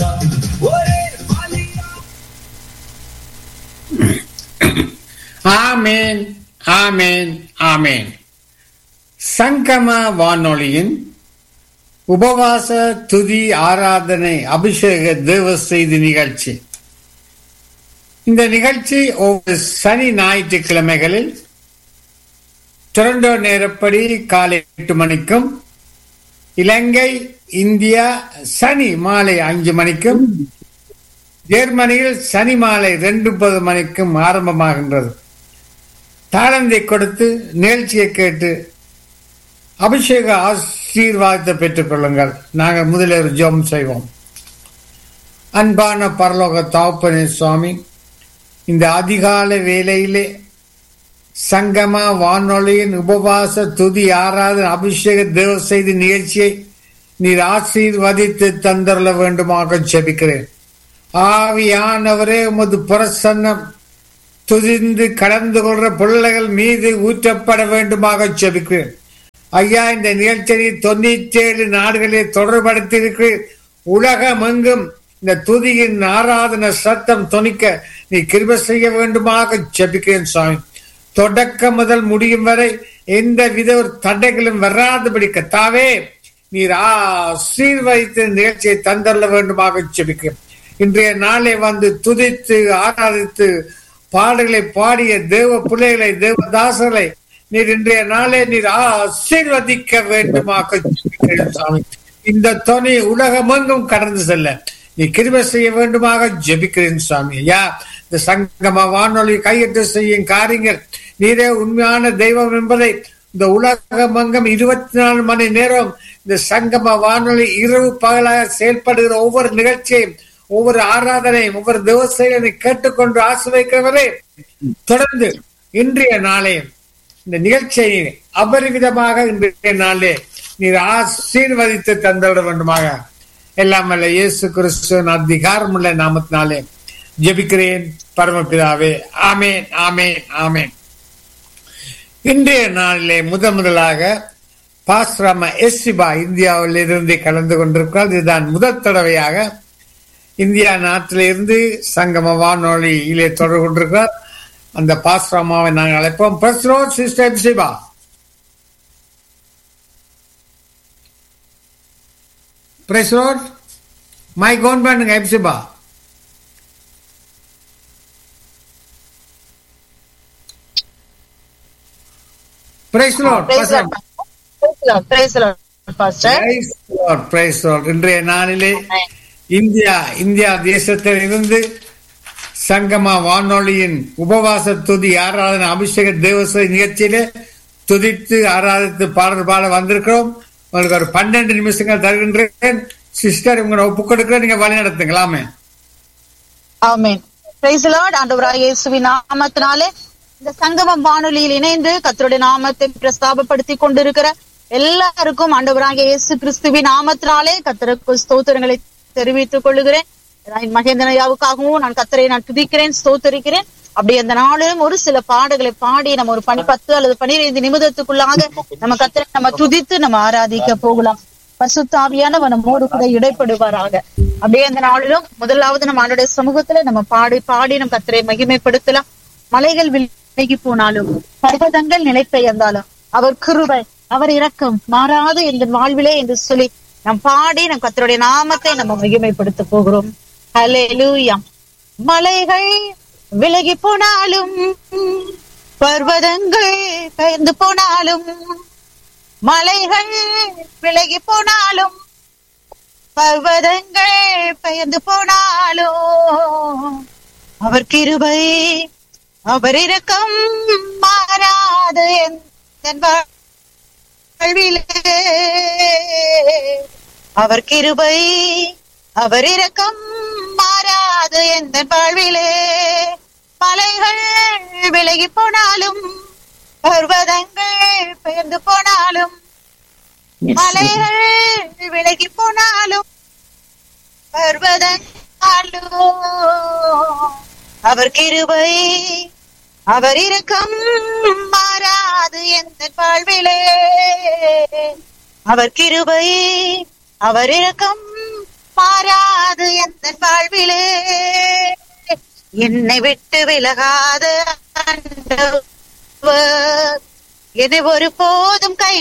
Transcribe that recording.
ஆமேன் ஆமேன் ஆமேன் சங்கம வானொலியின் உபவாச துதி ஆராதனை அபிஷேக தேவ செய்தி நிகழ்ச்சி இந்த நிகழ்ச்சி ஒவ்வொரு சனி ஞாயிற்றுக்கிழமைகளில் டொரண்டோ நேரப்படி காலை எட்டு மணிக்கும் இலங்கை இந்தியா சனி மாலை அஞ்சு மணிக்கும் ஜெர்மனியில் சனி மாலை ரெண்டு முப்பது மணிக்கும் ஆரம்பமாகின்றது தாளந்தை கொடுத்து நிகழ்ச்சியை கேட்டு அபிஷேக ஆசீர்வாதத்தை பெற்றுக் கொள்ளுங்கள் நாங்கள் முதலில் ஜோம் செய்வோம் அன்பான பரலோக தாப்பனே சுவாமி இந்த அதிகால வேளையிலே சங்கமா வானொலியின் உபவாச துதி ஆராதன அபிஷேக தேவ செய்தி நிகழ்ச்சியை நீர் ஆசீர்வதித்து தந்தரல வேண்டுமாக ஜெபிக்கிறேன் ஆவியானவரே உமது பிரசன்னம் துதிந்து கடந்து கொள்ற பிள்ளைகள் மீது ஊற்றப்பட வேண்டுமாக ஜெபிக்கிறேன் ஐயா இந்த நிகழ்ச்சியை தொண்ணூற்றி ஏழு நாடுகளில் தொடர்படுத்தி இருக்கிறேன் உலகம் எங்கும் இந்த துதியின் ஆராதன சத்தம் தொனிக்க நீ கிருப செய்ய வேண்டுமாக ஜெபிக்கிறேன் சுவாமி தொடக்கம் முதல் முடியும் வரை எந்த வித ஒரு தடைகளும் வராதபடி கத்தாவே நீர் ஆசீர்வதித்த நிகழ்ச்சியை தந்தள்ள வேண்டுமாக ஜெபிக்கிறேன் இன்றைய நாளை வந்து துதித்து ஆராதித்து பாடல்களை பாடிய தேவ பிள்ளைகளை தேவதாசர்களை நீர் இன்றைய நாளே நீர் ஆசீர்வதிக்க வேண்டுமாக ஜெபிக்கிறேன் சுவாமி இந்த துணை உலகமெங்கும் கடந்து செல்ல நீ கிருப செய்ய வேண்டுமாக ஜெபிக்கிறேன் சுவாமி ஐயா இந்த சங்கம வானொலி கையெட்டு செய்யும் காரியங்கள் நீரே உண்மையான தெய்வம் என்பதை இந்த உலகமங்கம் இருபத்தி நாலு மணி நேரம் இந்த சங்கம வானொலி இரவு பகலாக செயல்படுகிற ஒவ்வொரு நிகழ்ச்சியும் ஒவ்வொரு ஆராதனையும் ஒவ்வொரு திவசையும் கேட்டுக்கொண்டு ஆசிரியக்கிறவரே தொடர்ந்து இன்றைய நாளே இந்த நிகழ்ச்சியை அபரிவிதமாக இன்றைய நாளே நீர் ஆசீர்வதித்து தந்துவிட வேண்டுமாக எல்லாம் அல்ல இயேசு கிறிஸ்துவின் அதிகாரமுள்ள நாமத்தினாலே ஜெபிக்கிறேன் பரமபிதாவே ஆமேன் ஆமேன் ஆமேன் இன்றைய நாளிலே முதன் முதலாக பாஸ்ராம எஸ்சிபா இந்தியாவில் இருந்து கலந்து கொண்டிருக்கிறார் இதுதான் முதல் தடவையாக இந்தியா நாட்டிலிருந்து சங்கம வானொலியிலே தொடர்பு கொண்டிருக்கிறார் அந்த பாஸ்ராமாவை நாங்கள் அழைப்போம் பிரஸ்ரோ சிஸ்டர் எப்சிபா பிரஸ் ரோட் மை கோன் பண்ணுங்க Hephzibah praise Lord Praise Lord. Praise Lord. Praise Lord, Pastor. Praise Lord praise Lord இன்றைய நாளிலே இந்தியா இந்தியா தேசத்தில் இருந்து சங்கமா வானொலியின் உபவாச துதி ஆராதனை அபிஷேக தேவசை நிகழ்ச்சியிலே துதித்து ஆராதித்து பாடல் பாட வந்திருக்கிறோம் உங்களுக்கு ஒரு பன்னெண்டு நிமிஷங்கள் தருகின்றேன் சிஸ்டர் உங்களை ஒப்பு கொடுக்கிறேன் நீங்க வழி நடத்துங்களாமே ஆமென் பிரைஸ் லார்ட் ஆண்டவராக இயேசுவின் நாமத்தினாலே இந்த சங்கமம் வானொலியில் இணைந்து கர்த்தருடைய நாமத்தை பிரஸ்தாபப்படுத்தி கொண்டிருக்கிற எல்லாருக்கும் ஆண்டவராக இயேசு கிறிஸ்துவின் நாமத்தினாலே கர்த்தருக்கு ஸ்தோத்திரங்களை தெரிவித்துக் கொள்ளுகிறேன் என் மகேந்திரயாவுக்காகவும் நான் கத்தரை நான் துதிக்கிறேன் ஸ்தோத்தரிக்கிறேன் அப்படி அந்த நாளும் ஒரு சில பாடல்களை பாடி நம்ம ஒரு பனி பத்து அல்லது பனிரெண்டு நிமிடத்துக்குள்ளாக நம்ம கத்தரை நம்ம துதித்து நம்ம ஆராதிக்க போகலாம் பசுத்தாவியானவர் நம்மோடு கூட இடைப்படுவாராக அப்படியே அந்த நாளிலும் முதலாவது நம்ம ஆளுடைய சமூகத்துல நம்ம பாடி பாடி நம்ம கத்தரை மகிமைப்படுத்தலாம் மலைகள் விலகி போனாலும் பர்வதங்கள் நிலை பெயர்ந்தாலும் அவர் கிருபை அவர் இரக்கம் மாறாது என்ற வாழ்விலே என்று சொல்லி நாம் பாடி நம் கத்தருடைய நாமத்தை நம்ம மகிமைப்படுத்த போகிறோம் ஹalleluya மலைகள் விலகி போனாலும் பர்வதங்கள் பெயர்ந்து போனாலும் மலைகள் விலகி போனாலும் பர்வதங்கள் பெயர்ந்து போனாலும் அவர் கிருபை அவர் இரக்கம் மாறாது என் வாழ்விலே அவர் கிருபை அவர் இரக்கம் மாறாது எந்த வாழ்விலே மலைகள் விலகி போனாலும் பர்வதங்கள் பெயர்ந்து போனாலும் மலைகள் விலகி போனாலும் பர்வதங்களும் அவர் கிருபை அவர் இரக்கம் மாறாது எந்த வாழ்விலே அவர் கிருபை அவர் இரக்கம் மாறாது எந்த என்னை விட்டு விலகாத ஆண்டவர் என்னை ஒரு போதும் கை